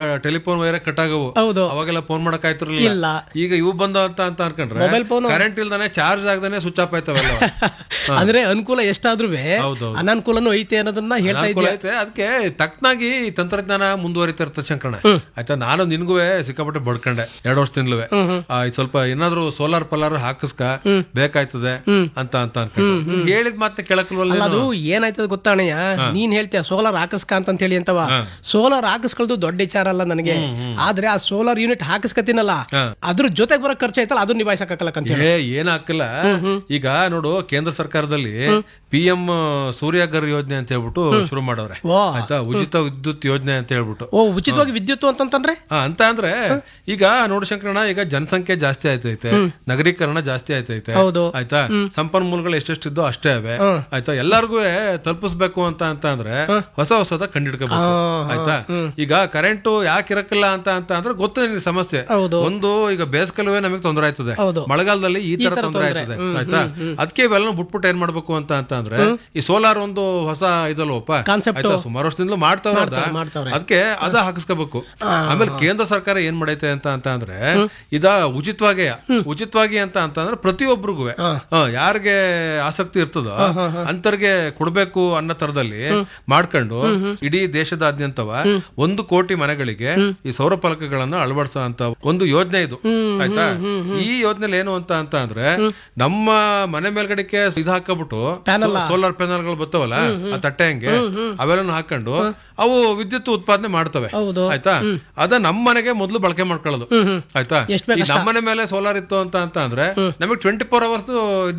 Telephone wire cut ಆಗವು ಹೌದು ಅವಾಗೆಲ್ಲ ಫೋನ್ ಮಾಡಕ್ ಆಯ್ತಿರ್ಲಿಲ್ಲ ಇಲ್ಲ ಈಗ ಇವು ಬಂದ ಅಂತ ಅಂತ ಅನ್ಕೊಂಡ್ರೆ ಮೊಬೈಲ್ ಫೋನ್ ಕರೆಂಟ್ ಇಲ್ದಾನೆ ಚಾರ್ಜ್ ಆಗದಾನೆ ಸ್ವಿಚ್ ಆಫ್ ಆಯ್ತವೆಲ್ಲ ಅಂದ್ರೆ ಅನುಕೂಲ ಎಷ್ಟಾದ್ರೂ ಹೌದೌದು. ಅನಾನುಕೂಲನೂ ಐತೆ ಅನ್ನೋದನ್ನ ಹೇಳ್ತಾ ಅನುಕೂಲ ಇದ್ದೀಯ ಐತೆ ಅದಕ್ಕೆ ತಕ್ಕನಾಗಿ ಈ ತಂತ್ರಜ್ಞಾನ ಮುಂದುವರಿತಾ ಇರ್ತದೆ ಶಂಕರಣ ಆಯ್ತಾ ನಾನು ನಿನ್ಗೂ ಸಿಕ್ಕಾಪಟ್ಟೆ ಬಡ್ಕೊಂಡೆ ಎರಡು ವರ್ಷದಿಂದಲೂ ಇದು ಸ್ವಲ್ಪ ಏನಾದ್ರು ಸೋಲಾರ್ ಪಲಾರ್ ಹಾಕಿಸ್ಕ ಬೇಕಾಯ್ತದೆ ಅಂತ ಅಂತ ಅನ್ಕೊಂಡೆ ಹೇಳಿದ್ ಮತ್ತೆ ಕೆಳಕಲ್ವಲ್ಲ ಅಲ್ಲ ಅದು ಏನಾಯ್ತದ ಗೊತ್ತಾಣಯ್ಯ ನೀನ್ ಹೇಳ್ತೀಯ ಸೋಲಾರ್ ಹಾಕಿಸ್ಕ ಅಂತ ಹೇಳಿ ಅಂತವ ಸೋಲಾರ್ ಹಾಕಿಸ್ಕೊಳ್ದು ದೊಡ್ಡ ವಿಚಾರ ಅಲ್ಲ ನನಗೆ ಆದ್ರೆ ಆ ಸೋಲಾರ್ ಯೂನಿಟ್ ಹಾಕಿಸ್ಕತೀನಲ್ಲ ಅದ್ರ ಜೊತೆಗೆ ಬರೋ ಖರ್ಚು ಐತಲ್ಲ ಅದು ನಿಭಾಯಿಸಕ್ಕಾಗಲ್ಲ ಏ ಏನ್ ಹಾಕಿಲ್ಲ ಈಗ ನೋಡು ಕೇಂದ್ರ ಸರ್ಕಾರದಲ್ಲಿ ಪಿ ಎಂ ಸೂರ್ಯಗರ್ ಯೋಜನೆ ಅಂತ ಹೇಳ್ಬಿಟ್ಟು ಶುರು ಮಾಡವ್ರೆ ಓ ಆಯ್ತಾ ಉಚಿತ ವಿದ್ಯುತ್ ಯೋಜನೆ ಅಂತ ಹೇಳ್ಬಿಟ್ಟು ಓ ಉಚಿತವಾಗಿ ವಿದ್ಯುತ್ ಅಂತಂತಂದ್ರೆ ಆ, ಅಂತ ಅಂದ್ರೆ ಈಗ ನೋಡು ಶಂಕರಣ ಈಗ ಜನಸಂಖ್ಯೆ ಜಾಸ್ತಿ ಆಯ್ತೈತೆ ನಗರೀಕರಣ ಜಾಸ್ತಿ ಆಯ್ತೈತೆ ಹೌದು ಆಯ್ತಾ ಸಂಪನ್ಮೂಲಗಳು ಎಷ್ಟೆಷ್ಟಿದ್ದೋ ಅಷ್ಟೇ ಅವೆ ಆಯ್ತಾ ಎಲ್ಲಾರ್ಗು ತಲುಪಿಸ್ಬೇಕು ಅಂತ ಅಂತ ಅಂದ್ರೆ ಹೊಸ ಹೊಸದ ಕಂಡಿಡ್ಕೋಬೇಕು ಆಯ್ತಾ ಈಗ ಕರೆಂಟ್ ಯಾಕೆ ಇರಕ್ಕಿಲ್ಲ ಅಂತ ಅಂತ ಅಂದ್ರೆ ಗೊತ್ತು ನಿನಗೆ ಸಮಸ್ಯೆ ಹೌದು ಒಂದು ಈಗ ಬೇಸಿಗೆಲುವೆ ನಮಗೆ ತೊಂದರೆ ಆಯ್ತದೆ ಹೌದು ಮಳೆಗಾಲದಲ್ಲಿ ಈ ತರ ತೊಂದರೆ ಆಯ್ತದೆ ಆಯ್ತಾ ಅದಕ್ಕೆ ಇವೆಲ್ಲ ಬಿಟ್ಬಿಟ್ಟು ಏನ್ ಮಾಡ್ಬೇಕು ಅಂತ ಅಂತ ಅಂದ್ರೆ ಈ ಸೋಲಾರ್ ಒಂದು ಹೊಸ ಇದಲ್ವಪ್ಪ ಕಾನ್ಸೆಪ್ಟ್ ಆಯ್ತಾ ಸುಮಾರು ವರ್ಷದಿಂದಲೂ ಮಾಡ್ತಾವ್ರ ಮಾಡ್ತಾವ್ರೆ ಅದಕ್ಕೆ ಅದ ಹಾಕಿಸ್ಕೋಬೇಕು ಆಮೇಲೆ ಕೇಂದ್ರ ಸರ್ಕಾರ ಏನ್ ಮಾಡೈತೆ ಅಂತ ಅಂತ ಅಂದ್ರೆ ಇದ ಉಚಿತವಾಗಿ ಉಚಿತವಾಗಿ ಅಂತ ಅಂತ ಅಂದ್ರೆ ಪ್ರತಿಯೊಬ್ಬರಿಗೂ ಯಾರಿಗೆ ಆಸಕ್ತಿ ಇರ್ತದೋ ಅಂತರ್ಗೆ ಕೊಡ್ಬೇಕು ಅನ್ನೋ ತರದಲ್ಲಿ ಮಾಡ್ಕೊಂಡು ಇಡೀ ದೇಶದಾದ್ಯಂತವ ಒಂದು ಕೋಟಿ ಮನೆಗಳಿಗೆ ಈ ಸೌರ ಫಲಕಗಳನ್ನ ಅಳವಡಿಸೋ ಅಂತ ಒಂದು ಯೋಜನೆ ಇದು ಆಯ್ತಾ ಈ ಯೋಜನೆ ಏನು ಅಂತ ಅಂತ ಅಂದ್ರೆ ನಮ್ಮ ಮನೆ ಮೇಲ್ಗಡೆಗೆ ಇದು ಹಾಕಬಿಟ್ಟು ಸೋಲಾರ್ ಪ್ಯಾನಲ್ ಗಳು ಬರ್ತಾವಲ್ಲ ಆ ತಟ್ಟೆ ಹಂಗೆ ಅವೆಲ್ಲ ಹಾಕೊಂಡು ಅವು ವಿದ್ಯುತ್ ಉತ್ಪಾದನೆ ಮಾಡ್ತವೆ ಹೌದು ಆಯ್ತಾ ಅದ ನಮ್ಮ ಮನೆಗೆ ಮೊದಲು ಬಳಕೆ ಮಾಡ್ಕೊಳ್ಳೋದು ಆಯ್ತಾ ಎಷ್ಟ್ ಈಗ ನಮ್ಮ ಮನೆ ಮೇಲೆ ಸೋಲಾರ್ ಇತ್ತು ಅಂತ ಅಂತ ಅಂದ್ರೆ ನಮಗೆ ಟ್ವೆಂಟಿ ಫೋರ್ ಅವರ್ಸ್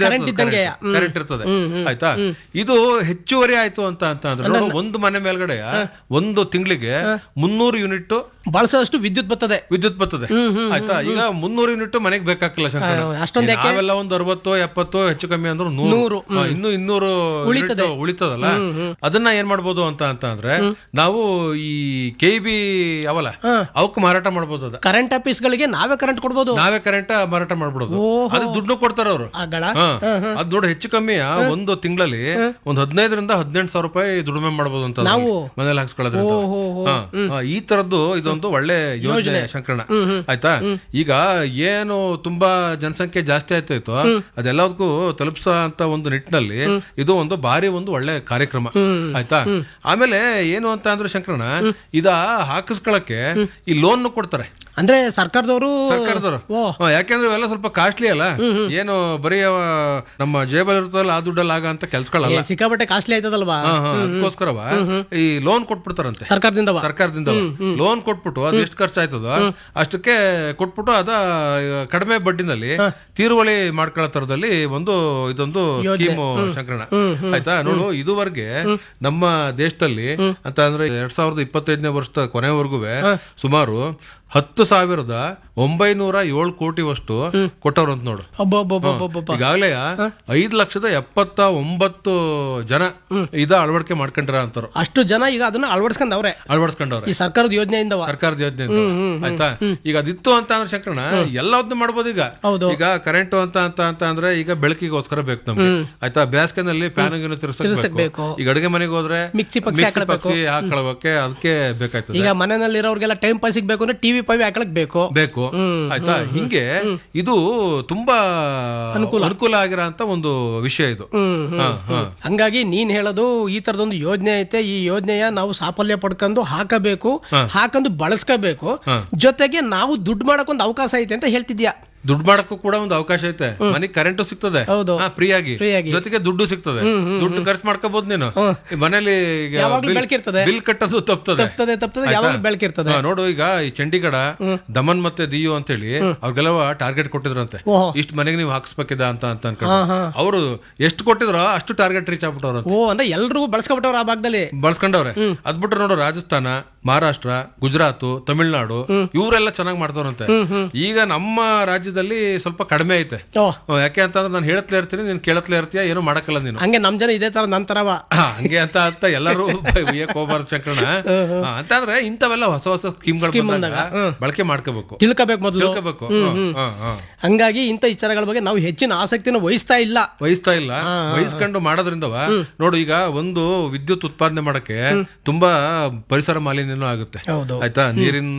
ಕರೆಂಟ್ ಇರ್ತದೆ ಆಯ್ತಾ ಇದು ಹೆಚ್ಚುವರಿ ಆಯ್ತು ಅಂತ ಅಂತ ಅಂದ್ರೆ ನೋಡು, ಒಂದು ಮನೆ ಮೇಲ್ಗಡೆ ಒಂದು ತಿಂಗಳಿಗೆ ಮುನ್ನೂರು ಯೂನಿಟ್ ಬಳಸೋಷ್ಟು ವಿದ್ಯುತ್ ಬರ್ತದೆ ವಿದ್ಯುತ್ ಬರ್ತದೆ ಆಯ್ತಾ ಈಗ ಮುನ್ನೂರು ಯೂನಿಟ್ ಮನೆಗೆ ಬೇಕಾಗಿಲ್ಲ ಶಂಕರ ಅಷ್ಟೊಂದ್ ನಾವೆಲ್ಲ ಒಂದು ಅರವತ್ತು ಎಪ್ಪತ್ತು ಹೆಚ್ಚು ಕಮ್ಮಿ ಅಂದ್ರೆ ನೂರು ಹಾ, ಇನ್ನು ಇನ್ನೂರು ಯೂನಿಟ್ ಉಳಿತದಲ್ಲ ಅದನ್ನ ಏನ್ ಮಾಡ್ಬೋದು ಅಂತ ಅಂತ ಅಂದ್ರೆ ನಾವು ಈ ಕೆ ಬಿ ಅವಲ್ಲ ಅವಕ್ ಮಾರಾಟ ಮಾಡ್ಬೋದು ಅದ ಕರೆಂಟ್ ಆಫೀಸ್ ಗಳಿಗೆ ನಾವೇ ಕರೆಂಟ್ ಕೊಡ್ಬೋದು ನಾವೇ ಕರೆಂಟ್ ಮಾರಾಟ ಮಾಡ್ಬಿಡೋದು ಅದಕ್ಕೆ ದುಡ್ಡು ಕೊಡ್ತಾರ ಅವರು ಆಗಳ ಅದ್ ನೋಡಿ ಹೆಚ್ಚು ಕಮ್ಮಿ ಒಂದು ತಿಂಗಳಲ್ಲಿ ಒಂದ್ ಹದಿನೈದರಿಂದ ಹದಿನೆಂಟು ಸಾವಿರ ರೂಪಾಯಿ ದುಡಿಮೆ ಮಾಡ್ಬೋದು ಅಂತ ನಾವು? ಮನೇಲಿ ಹಾಕ್ಸ್ಕೊಳ್ಳೋದ್ರಿಂದ ಹಾ, ಹಾ, ಈ ತರದ್ದು ಇದೊಂದು ಒಳ್ಳೆ ಯೋಜನೆ ಶಂಕರಣ ಆಯ್ತಾ ಈಗ ಏನು ತುಂಬಾ ಜನಸಂಖ್ಯೆ ಜಾಸ್ತಿ ಆಯ್ತಾಯ್ತು ಅದೆಲ್ಲದಕ್ಕೂ ತಲುಪಿಸೋ ಅಂತ ಒಂದು ನಿಟ್ಟಿನಲ್ಲಿ ಇದು ಒಂದು ಭಾರಿ ಒಂದು ಒಳ್ಳೆ ಕಾರ್ಯಕ್ರಮ ಆಯ್ತಾ ಆಮೇಲೆ ಏನು ಅಂತ ಅಂದ್ರೆ ಶಂಕರಣ ಇದ ಹಾಕಿಸ್ಕೊಳಕ್ಕೆ ಈ ಲೋನ್ ಕೊಡ್ತಾರೆ ಅಂದ್ರೆ ಸರ್ಕಾರದವರು ಸರ್ಕಾರದವರು ಓ ಹಾ, ಯಾಕೆಂದ್ರೆ ಇವೆಲ್ಲ ಸ್ವಲ್ಪ ಕಾಸ್ಟ್ಲಿ ಅಲ್ಲ ಏನು ಬರೀ ಅವ ನಮ್ಮ ಜೇಬಲ್ ಇರ್ತದಲ್ಲ ಆ ದುಡ್ಡಲ್ಲಿ ಆಗ ಅಂತ ಕೆಲ್ಸಗಳಲ್ಲ ಏ, ಸಿಕ್ಕಾಪಟ್ಟೆ ಕಾಸ್ಟ್ಲಿ ಆಯ್ತದಲ್ವಾ ಹಾ, ಹಾ, ಅದಕ್ಕೋಸ್ಕರವ ಈ ಲೋನ್ ಕೊಟ್ಬಿಡ್ತಾರಂತೆ ಸರ್ಕಾರದಿಂದ ಸರ್ಕಾರದಿಂದ ಲೋನ್ ಕೊಟ್ಬಿಟ್ಟು ಅದು ಎಷ್ಟು ಖರ್ಚು ಆಯ್ತದೋ ಅಷ್ಟಕ್ಕೆ ಕೊಟ್ಬಿಟ್ಟು ಅದ ಕಡಿಮೆ ಬಡ್ಡಿನಲ್ಲಿ ತೀರುವಳಿ ಮಾಡ್ಕೊಳ್ಳೋ ತರದಲ್ಲಿ ಒಂದು ಇದೊಂದು ಸ್ಕೀಮ್ ಶಂಕರಣ ಆಯ್ತಾ ನೋಡು ಇದುವರೆಗೆ ನಮ್ಮ ದೇಶದಲ್ಲಿ ಅಂತ ಅಂದ್ರೆ ಎರಡ್ ಸಾವಿರದ ಇಪ್ಪತ್ತೈದನೇ ವರ್ಷದ ಕೊನೆವರೆಗೂ ಸುಮಾರು ಹತ್ತು ಸಾವಿರದ ಒಂಬೈನೂರ ಏಳು ಕೋಟಿವಷ್ಟು ಕೊಟ್ಟವ್ರಂತ ನೋಡು ಒಬ್ಬೊಬ್ಬೊಬ್ಬೊಬ್ಬೊಬ್ಬ ಈಗಾಗಲೇ ಐದ್ ಲಕ್ಷದ ಎಪ್ಪತ್ತ ಒಂಬತ್ತು ಜನ ಇದ ಅಳವಡಿಕೆ ಮಾಡ್ಕೊಂಡ್ರ ಅಂತಾರ ಅಷ್ಟು ಜನ ಈಗ ಅದನ್ನ ಅಳವಡಿಸ್ಕೊಂಡವ್ರೆ ಅಳವಡಿಸ್ಕೊಂಡವ್ರೆ ಈ ಸರ್ಕಾರದ ಯೋಜನೆಯಿಂದವ ಸರ್ಕಾರದ ಯೋಜನೆ ಆಯ್ತಾ ಈಗ ಅದಿತ್ತು ಅಂತ ಅಂದ್ರೆ ಶಂಕರಣ ಎಲ್ಲದನ್ನು ಮಾಡ್ಬೋದು ಈಗ ಹೌದು. ಈಗ ಕರೆಂಟ್ ಅಂತ ಅಂತ ಅಂತ ಅಂದ್ರೆ ಈಗ ಬೆಳಕಿಗೋಸ್ಕರ ಬೇಕು ನಮ್ಗೆ ಆಯ್ತಾ ಬೇಸಿಗೆನಲ್ಲಿ ಫ್ಯಾನ್ ಗಿನ ತಿರ್ಸಕ್ ಬೇಕು. ಈಗ ಅಡುಗೆ ಮನೆಗೆ ಹೋದ್ರೆ ಮಿಕ್ಸಿ ಪಕ್ಷಿ ಮಿಕ್ಸಿ ಪಕ್ಷಿ ಹಾಕೊಳಕ್ಕೆ ಅದಕ್ಕೆ ಬೇಕಾಯ್ತದೆ ಈಗ ಮನೆಯಲ್ಲಿರೋರ್ಗೆಲ್ಲ ಟೈಮ್ ಪಾಸಿಗೆ ಬೇಕು ಅಂದ್ರೆ ಟಿವಿ ಪೈವಿ ಹಾಕಲಕ್ ಬೇಕು ಬೇಕು ಆಯ್ತಾ ಹಿಂಗೆ ಇದು ತುಂಬಾ ಅನುಕೂಲ ಆಗಿರೋ ಅಂತ ಒಂದು ವಿಷಯ ಇದು ಹ್ಮ್ ಹ್ಮ್. ಹಾ, ಹಾ. ಹಂಗಾಗಿ ನೀನ್ ಹೇಳೋದು ಈ ತರದೊಂದು ಯೋಜನೆ ಐತೆ ಈ ಯೋಜನೆಯ ನಾವು ಸಾಫಲ್ಯ ಪಡ್ಕೊಂಡು ಹಾಕಬೇಕು ಹಾಕೊಂಡು ಬಳಸ್ಕೋಬೇಕು ಜೊತೆಗೆ ನಾವು ದುಡ್ಡು ಮಾಡಕ್ ಒಂದು ಅವಕಾಶ ಐತೆ ಅಂತ ಹೇಳ್ತಿದ್ಯಾ ದುಡ್ಡು ಮಾಡಕ್ಕೂ ಕೂಡ ಒಂದು ಅವಕಾಶ ಐತೆ ಮನೆಗೆ ಕರೆಂಟು ಸಿಗ್ತದೆ ಹೌದು. ಫ್ರೀ ಆಗಿ Free ಆಗಿ. ಜೊತೆಗೆ ದುಡ್ಡು ಸಿಗ್ತದೆ ದುಡ್ಡು ಖರ್ಚು ಮಾಡ್ಕೋಬಹುದು ನೀನು ಈ ಮನೇಲಿ ಈಗ ಯಾವಾಗ್ಲೂ ಬಿಲ್- ಬೆಳಕಿರ್ತದೆ. ಬಿಲ್ ಕಟ್ಟೋದು ತಪ್ತದೆ ತಪ್ತದೆ ತಪ್ತದೆ ಯಾವಾಗ ಬೆಳಕಿರ್ತದೆ ಹಾ, ನೋಡು ಈಗ ಈ ಚಂಡೀಗಢ ದಮನ್ ಮತ್ತೆ ದಿಯು ಅಂತ ಹೇಳಿ ಅವ್ರಿಗೆಲ್ಲ ಟಾರ್ಗೆಟ್ ಕೊಟ್ಟಿದ್ರಂತೆ ಓಹೋ. ಇಷ್ಟು ಮನೆಗೆ ನೀವು ಹಾಕ್ಸ್ಬೇಕಿದ ಅಂತ ಅಂತ ಅನ್ಕೊಂಡು ಅವರು ಎಷ್ಟು ಕೊಟ್ಟಿದ್ರೋ ಅಷ್ಟು ಟಾರ್ಗೆಟ್ ರೀಚ್ ಆಗ್ಬಿಟ್ಟವ್ರ ಓ ಅಂದ್ರೆ ಎಲ್ರಿಗೂ ಬಳಸ್ಕೊಬಿಟ್ಟವ್ರ ಆ ಭಾಗದಲ್ಲಿ ಬಳಸ್ಕೊಂಡವ್ರೆ ಅದ್ ಬಿಟ್ರೆ ನೋಡು ರಾಜಸ್ಥಾನ ಮಹಾರಾಷ್ಟ್ರ ಗುಜರಾತ್ ತಮಿಳ್ನಾಡು ಇವರೆಲ್ಲ ಚೆನ್ನಾಗಿ ಮಾಡ್ತಾರಂತೆ ಈಗ ನಮ್ಮ ರಾಜ್ಯದಲ್ಲಿ ಸ್ವಲ್ಪ ಕಡಿಮೆ ಐತೆ ಓ ಹ್ಮ್, ಯಾಕೆ ಅಂತಂದ್ರೆ ನಾನು ಹೇಳತ್ಲೇ ಇರ್ತೀನಿ ನೀನ್ ಕೇಳತ್ಲೇ ಇರ್ತೀಯ ಏನು ಮಾಡಕ್ಕಲ್ಲ ನೀನು ಹಂಗೆ ನಮ್ ಜನ ಇದೇ ತರ ನನ್ ತರವ ಹಾ, ಹಂಗೆ ಅಂತ ಅಂತ ಎಲ್ಲರೂ ಉಯ್ಯಕ್ ಹೋಗ್ಬಾರ್ದು ಶಂಕರಣ ಹಾ, ಅಂತಂದ್ರೆ ಇಂಥವೆಲ್ಲ ಹೊಸ ಹೊಸ ಸ್ಕೀಮ್ಗಳು ಬಂದಾಗ ಬಳಕೆ ಮಾಡ್ಕೋಬೇಕು ತಿಳ್ಕೋಬೇಕು ಮೊದಲು ತಿಳ್ಕೋಬೇಕು ಹ್ಮ್, ಹ್ಮ್, ಹ್ಮ್. ಹಂಗಾಗಿ ಇಂಥ ವಿಚಾರಗಳ ಬಗ್ಗೆ ನಾವು ಹೆಚ್ಚಿನ ಆಸಕ್ತಿನ ವಹಿಸ್ತಾ ಇಲ್ಲ ವಹಿಸ್ತಾ ಇಲ್ಲ ವಹಿಸ್ಕೊಂಡು ಮಾಡೋದ್ರಿಂದವ ನೋಡು ಈಗ ಒಂದು ವಿದ್ಯುತ್ ಉತ್ಪಾದನೆ ಮಾಡಕ್ಕೆ ತುಂಬಾ ಪರಿಸರ ಮಾಲಿನ್ಯನೂ ಆಗುತ್ತೆ ಹೌದು ಆಯ್ತಾ ನೀರಿನ